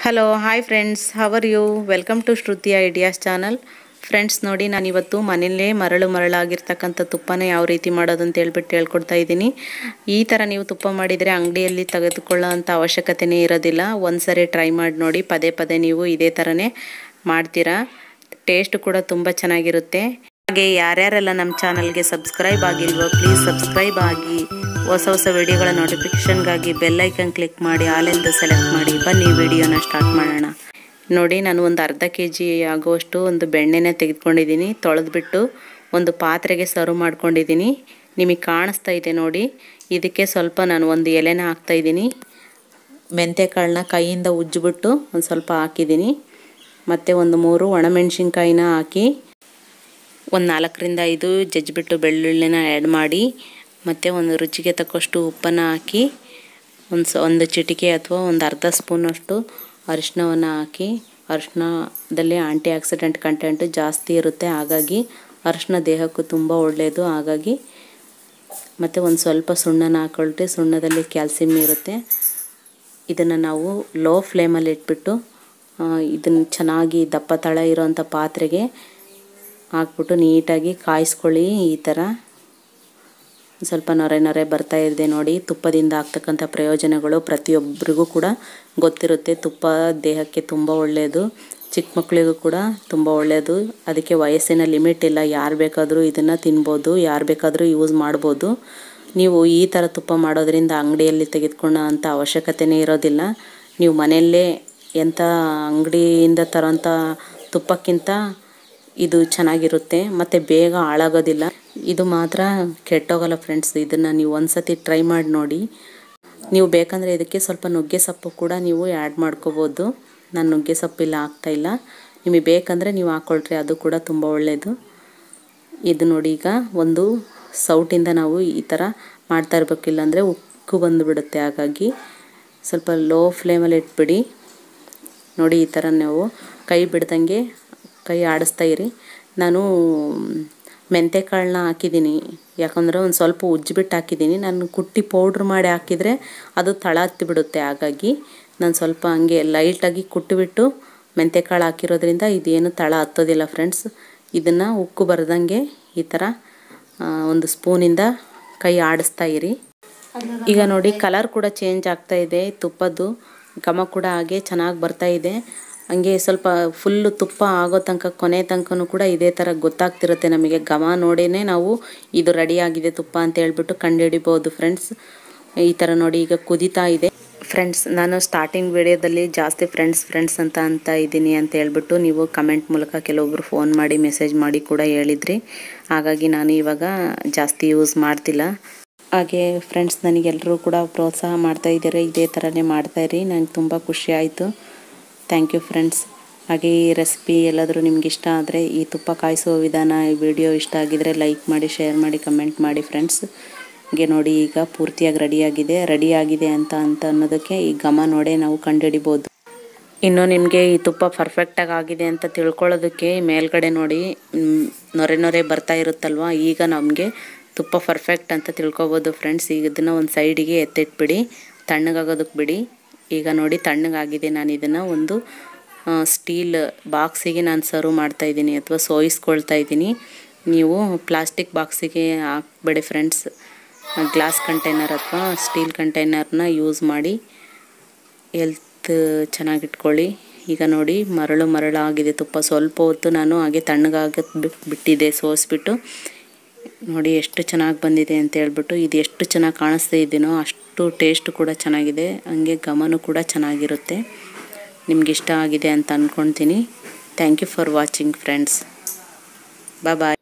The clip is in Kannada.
hello hi friends how are you welcome to Shruti ideas channel friends ನೋಡಿ ನಾನಿವತ್ತು ಮನೆಯಲ್ಲೇ ಮರಳು ಮರಳಾಗಿರ್ತಕ್ಕಂಥ ತುಪ್ಪನ ಯಾವ ರೀತಿ ಮಾಡೋದು ಅಂತ ಹೇಳ್ಬಿಟ್ಟು ಹೇಳ್ಕೊಡ್ತಾ ಇದ್ದೀನಿ ಈ ಥರ ನೀವು ತುಪ್ಪ ಮಾಡಿದರೆ ಅಂಗಡಿಯಲ್ಲಿ ತೆಗೆದುಕೊಳ್ಳೋ ಅಂಥ ಅವಶ್ಯಕತೆನೇ ಇರೋದಿಲ್ಲ ಒಂದ್ಸರಿ ಟ್ರೈ ಮಾಡಿ ನೋಡಿ ಪದೇ ಪದೇ ನೀವು ಇದೇ ಥರನೇ ಮಾಡ್ತೀರಾ ಟೇಸ್ಟ್ ಕೂಡ ತುಂಬ ಚೆನ್ನಾಗಿರುತ್ತೆ ಹಾಗೆ ಯಾರ್ಯಾರೆಲ್ಲ ನಮ್ಮ ಚಾನಲ್ಗೆ ಸಬ್ಸ್ಕ್ರೈಬ್ ಆಗಿಲ್ವೋ ಪ್ಲೀಸ್ ಸಬ್ಸ್ಕ್ರೈಬ್ ಆಗಿ ಹೊಸ ಹೊಸ ವಿಡಿಯೋಗಳ ನೋಟಿಫಿಕೇಷನ್ಗಾಗಿ ಬೆಲ್ಲೈಕನ್ ಕ್ಲಿಕ್ ಮಾಡಿ ಆಲೆಂದು ಸೆಲೆಕ್ಟ್ ಮಾಡಿ ಬನ್ನಿ ವಿಡಿಯೋನ ಸ್ಟಾರ್ಟ್ ಮಾಡೋಣ ನೋಡಿ ನಾನು ಒಂದು ಅರ್ಧ ಕೆ ಜಿ ಆಗುವಷ್ಟು ಒಂದು ಬೆಣ್ಣೆನ ತೆಗೆದುಕೊಂಡಿದ್ದೀನಿ ತೊಳೆದ್ಬಿಟ್ಟು ಒಂದು ಪಾತ್ರೆಗೆ ಸರ್ವ್ ಮಾಡ್ಕೊಂಡಿದ್ದೀನಿ ನಿಮಗೆ ಕಾಣಿಸ್ತಾ ಇದೆ ನೋಡಿ ಇದಕ್ಕೆ ಸ್ವಲ್ಪ ನಾನು ಒಂದು ಎಲೆನ ಹಾಕ್ತಾಯಿದ್ದೀನಿ ಮೆಂತ್ಯಕಾಳನ್ನ ಕೈಯಿಂದ ಉಜ್ಜಿಬಿಟ್ಟು ಒಂದು ಸ್ವಲ್ಪ ಹಾಕಿದ್ದೀನಿ ಮತ್ತು ಒಂದು ಮೂರು ಒಣಮೆಣ್ಸಿನ್ಕಾಯಿನ ಹಾಕಿ ಒಂದು ನಾಲ್ಕರಿಂದ ಐದು ಜಜ್ಜಿಬಿಟ್ಟು ಬೆಳ್ಳುಳ್ಳಿನ ಆ್ಯಡ್ ಮಾಡಿ ಮತ್ತು ಒಂದು ರುಚಿಗೆ ತಕ್ಕಷ್ಟು ಉಪ್ಪನ್ನು ಹಾಕಿ ಒಂದು ಸ ಒಂದು ಚಿಟಿಕೆ ಅಥವಾ ಒಂದು ಅರ್ಧ ಸ್ಪೂನಷ್ಟು ಅರಿಶಿನವನ್ನು ಹಾಕಿ ಅರಿಶಿನದಲ್ಲಿ ಆಂಟಿ ಆಕ್ಸಿಡೆಂಟ್ ಕಂಟೆಂಟು ಜಾಸ್ತಿ ಇರುತ್ತೆ ಹಾಗಾಗಿ ಅರಿಶಿನ ದೇಹಕ್ಕೂ ತುಂಬ ಒಳ್ಳೆಯದು ಹಾಗಾಗಿ ಮತ್ತು ಒಂದು ಸ್ವಲ್ಪ ಸುಣ್ಣನ ಹಾಕೊಳ್ರಿ ಸುಣ್ಣದಲ್ಲಿ ಕ್ಯಾಲ್ಸಿಯಮ್ ಇರುತ್ತೆ ಇದನ್ನು ನಾವು ಲೋ ಫ್ಲೇಮಲ್ಲಿ ಇಟ್ಬಿಟ್ಟು ಇದನ್ನು ಚೆನ್ನಾಗಿ ದಪ್ಪ ತಳ ಇರೋವಂಥ ಪಾತ್ರೆಗೆ ಹಾಕ್ಬಿಟ್ಟು ನೀಟಾಗಿ ಕಾಯಿಸ್ಕೊಳ್ಳಿ ಈ ಥರ ಸ್ವಲ್ಪ ನೊರೆ ನೊರೆ ಬರ್ತಾ ಇದೆ ನೋಡಿ ತುಪ್ಪದಿಂದ ಆಗ್ತಕ್ಕಂಥ ಪ್ರಯೋಜನಗಳು ಪ್ರತಿಯೊಬ್ಬರಿಗೂ ಕೂಡ ಗೊತ್ತಿರುತ್ತೆ ತುಪ್ಪ ದೇಹಕ್ಕೆ ತುಂಬ ಒಳ್ಳೆಯದು ಚಿಕ್ಕ ಮಕ್ಕಳಿಗೂ ಕೂಡ ತುಂಬ ಒಳ್ಳೆಯದು ಅದಕ್ಕೆ ವಯಸ್ಸಿನ ಲಿಮಿಟ್ ಇಲ್ಲ ಯಾರು ಬೇಕಾದರೂ ಇದನ್ನು ತಿನ್ಬೋದು ಯಾರು ಬೇಕಾದರೂ ಯೂಸ್ ಮಾಡ್ಬೋದು ನೀವು ಈ ಥರ ತುಪ್ಪ ಮಾಡೋದ್ರಿಂದ ಅಂಗಡಿಯಲ್ಲಿ ತೆಗೆದುಕೊಳ್ಳೋ ಅಂಥ ಅವಶ್ಯಕತೆಯೇ ಇರೋದಿಲ್ಲ ನೀವು ಮನೆಯಲ್ಲೇ ಎಂಥ ಅಂಗಡಿಯಿಂದ ತರೋಂಥ ತುಪ್ಪಕ್ಕಿಂತ ಇದು ಚೆನ್ನಾಗಿರುತ್ತೆ ಮತ್ತು ಬೇಗ ಹಾಳಾಗೋದಿಲ್ಲ ಇದು ಮಾತ್ರ ಕೆಟ್ಟೋಗಲ್ಲ ಫ್ರೆಂಡ್ಸ್ ಇದನ್ನು ನೀವು ಒಂದ್ಸತಿ ಟ್ರೈ ಮಾಡಿ ನೋಡಿ ನೀವು ಬೇಕಂದರೆ ಇದಕ್ಕೆ ಸ್ವಲ್ಪ ನುಗ್ಗೆ ಸೊಪ್ಪು ಕೂಡ ನೀವು ಆ್ಯಡ್ ಮಾಡ್ಕೋಬೋದು ನಾನು ನುಗ್ಗೆ ಸೊಪ್ಪಿಲ್ಲ ಹಾಕ್ತಾಯಿಲ್ಲ ನಿಮಗೆ ಬೇಕಂದರೆ ನೀವು ಹಾಕ್ಕೊಳ್ರಿ ಅದು ಕೂಡ ತುಂಬ ಒಳ್ಳೆಯದು ಇದು ನೋಡಿ ಈಗ ಒಂದು ಸೌಟಿಂದ ನಾವು ಈ ಥರ ಮಾಡ್ತಾ ಇರಬೇಕಿಲ್ಲ ಅಂದರೆ ಉಕ್ಕು ಬಂದುಬಿಡುತ್ತೆ ಹಾಗಾಗಿ ಸ್ವಲ್ಪ ಲೋ ಫ್ಲೇಮಲ್ಲಿ ಇಟ್ಬಿಡಿ ನೋಡಿ ಈ ಥರ ನೀವು ಕೈ ಬಿಡ್ದಂಗೆ ಕೈ ಆಡಿಸ್ತಾ ಇರಿ ನಾನು ಮೆಂತ್ಯಕಾಳನ್ನ ಹಾಕಿದ್ದೀನಿ ಯಾಕಂದರೆ ಒಂದು ಸ್ವಲ್ಪ ಉಜ್ಜಿಬಿಟ್ಟು ಹಾಕಿದ್ದೀನಿ ನಾನು ಕುಟ್ಟಿ ಪೌಡ್ರ್ ಮಾಡಿ ಹಾಕಿದರೆ ಅದು ತಳ ಹತ್ತಿಬಿಡುತ್ತೆ ಹಾಗಾಗಿ ನಾನು ಸ್ವಲ್ಪ ಹಂಗೆ ಲೈಟಾಗಿ ಕುಟ್ಟಿಬಿಟ್ಟು ಮೆಂತ್ಯಕಾಳು ಹಾಕಿರೋದ್ರಿಂದ ಇದೇನು ತಳ ಹತ್ತೋದಿಲ್ಲ ಫ್ರೆಂಡ್ಸ್ ಇದನ್ನು ಉಕ್ಕು ಬರ್ದಂಗೆ ಈ ಥರ ಒಂದು ಸ್ಪೂನಿಂದ ಕೈ ಆಡಿಸ್ತಾ ಇರಿ ಈಗ ನೋಡಿ ಕಲರ್ ಕೂಡ ಚೇಂಜ್ ಆಗ್ತಾ ಇದೆ ತುಪ್ಪದ್ದು ಘಮ ಕೂಡ ಹಾಗೆ ಚೆನ್ನಾಗಿ ಬರ್ತಾ ಇದೆ ಹಂಗೆ ಸ್ವಲ್ಪ ಫುಲ್ಲು ತುಪ್ಪ ಆಗೋ ತನಕ ಕೊನೆ ತನಕನೂ ಕೂಡ ಇದೇ ಥರ ಗೊತ್ತಾಗ್ತಿರುತ್ತೆ ನಮಗೆ ಘಮ ನೋಡಿನೇ ನಾವು ಇದು ರೆಡಿ ಆಗಿದೆ ತುಪ್ಪ ಅಂತ ಹೇಳ್ಬಿಟ್ಟು ಕಂಡುಹಿಡಿಬೋದು ಫ್ರೆಂಡ್ಸ್ ಈ ಥರ ನೋಡಿ ಈಗ ಕುದೀತಾ ಇದೆ ಫ್ರೆಂಡ್ಸ್ ನಾನು ಸ್ಟಾರ್ಟಿಂಗ್ ವಿಡಿಯೋದಲ್ಲಿ ಜಾಸ್ತಿ ಫ್ರೆಂಡ್ಸ್ ಫ್ರೆಂಡ್ಸ್ ಅಂತ ಅಂತ ಇದ್ದೀನಿ ಅಂತ ಹೇಳ್ಬಿಟ್ಟು ನೀವು ಕಮೆಂಟ್ ಮೂಲಕ ಕೆಲವೊಬ್ಬರು ಫೋನ್ ಮಾಡಿ ಮೆಸೇಜ್ ಮಾಡಿ ಕೂಡ ಹೇಳಿದ್ರಿ ಹಾಗಾಗಿ ನಾನು ಇವಾಗ ಜಾಸ್ತಿ ಯೂಸ್ ಮಾಡ್ತಿಲ್ಲ ಹಾಗೆ ಫ್ರೆಂಡ್ಸ್ ನನಗೆಲ್ಲರೂ ಕೂಡ ಪ್ರೋತ್ಸಾಹ ಮಾಡ್ತಾ ಇದ್ದಾರೆ ಇದೇ ಥರನೇ ಮಾಡ್ತಾಯಿರಿ ನನಗೆ ತುಂಬ ಖುಷಿ ಆಯಿತು ಥ್ಯಾಂಕ್ ಯು ಫ್ರೆಂಡ್ಸ್ ಹಾಗೆ ಈ ರೆಸಿಪಿ ಎಲ್ಲಾದರೂ ನಿಮ್ಗೆ ಇಷ್ಟ ಆದರೆ ಈ ತುಪ್ಪ ಕಾಯಿಸೋ ವಿಧಾನ ಈ ವಿಡಿಯೋ ಇಷ್ಟ ಆಗಿದರೆ ಲೈಕ್ ಮಾಡಿ ಶೇರ್ ಮಾಡಿ ಕಮೆಂಟ್ ಮಾಡಿ ಫ್ರೆಂಡ್ಸ್ ಹಾಗೆ ನೋಡಿ ಈಗ ಪೂರ್ತಿಯಾಗಿ ರೆಡಿಯಾಗಿದೆ ರೆಡಿಯಾಗಿದೆ ಅಂತ ಅಂತ ಅನ್ನೋದಕ್ಕೆ ಈ ಘಮ ನೋಡೇ ನಾವು ಕಂಡುಹಿಡಿಬೋದು ಇನ್ನು ನಿಮಗೆ ಈ ತುಪ್ಪ ಪರ್ಫೆಕ್ಟಾಗಿ ಆಗಿದೆ ಅಂತ ತಿಳ್ಕೊಳ್ಳೋದಕ್ಕೆ ಮೇಲ್ಗಡೆ ನೋಡಿ ನೊರೆ ನೊರೆ ಬರ್ತಾ ಇರುತ್ತಲ್ವ ಈಗ ನಮಗೆ ತುಪ್ಪ ಪರ್ಫೆಕ್ಟ್ ಅಂತ ತಿಳ್ಕೊಬೋದು ಫ್ರೆಂಡ್ಸ್ ಈಗ ಇದನ್ನು ಒಂದು ಸೈಡಿಗೆ ಎತ್ತಿಟ್ಬಿಡಿ ತಣ್ಣಗಾಗೋದಕ್ಕೆ ಬಿಡಿ ಈಗ ನೋಡಿ ತಣ್ಣಗಾಗಿದೆ ನಾನು ಇದನ್ನು ಒಂದು ಸ್ಟೀಲ್ ಬಾಕ್ಸಿಗೆ ನಾನು ಸರ್ವ್ ಮಾಡ್ತಾಯಿದ್ದೀನಿ ಅಥವಾ ಸೋಯಿಸ್ಕೊಳ್ತಾ ಇದ್ದೀನಿ ನೀವು ಪ್ಲಾಸ್ಟಿಕ್ ಬಾಕ್ಸಿಗೆ ಹಾಕ್ಬೇಡಿ ಫ್ರೆಂಡ್ಸ್ ಗ್ಲಾಸ್ ಕಂಟೈನರ್ ಅಥವಾ ಸ್ಟೀಲ್ ಕಂಟೈನರ್ನ ಯೂಸ್ ಮಾಡಿ ಎಲ್ತ್ ಚೆನ್ನಾಗಿಟ್ಕೊಳ್ಳಿ ಈಗ ನೋಡಿ ಮರಳು ಮರಳು ಆಗಿದೆ ತುಪ್ಪ ಸ್ವಲ್ಪ ಹೊತ್ತು ನಾನು ಹಾಗೆ ತಣ್ಣಗಾಗಕ್ಕೆ ಬಿಟ್ಟು ಬಿಟ್ಟಿದ್ದೆ ಸೋಸಿಬಿಟ್ಟು ನೋಡಿ ಎಷ್ಟು ಚೆನ್ನಾಗಿ ಬಂದಿದೆ ಅಂತ ಹೇಳ್ಬಿಟ್ಟು ಇದು ಎಷ್ಟು ಚೆನ್ನಾಗಿ ಕಾಣಿಸ್ತಾ ಇದ್ದೀನೋ ಅಷ್ಟು ಟೇಸ್ಟ್ ಕೂಡ ಚೆನ್ನಾಗಿದೆ ಹಂಗೆ ಘಮನೂ ಕೂಡ ಚೆನ್ನಾಗಿರುತ್ತೆ ನಿಮ್ಗೆ ಇಷ್ಟ ಆಗಿದೆ ಅಂತ ಅಂದ್ಕೊಳ್ತೀನಿ thank you for watching friends bye bye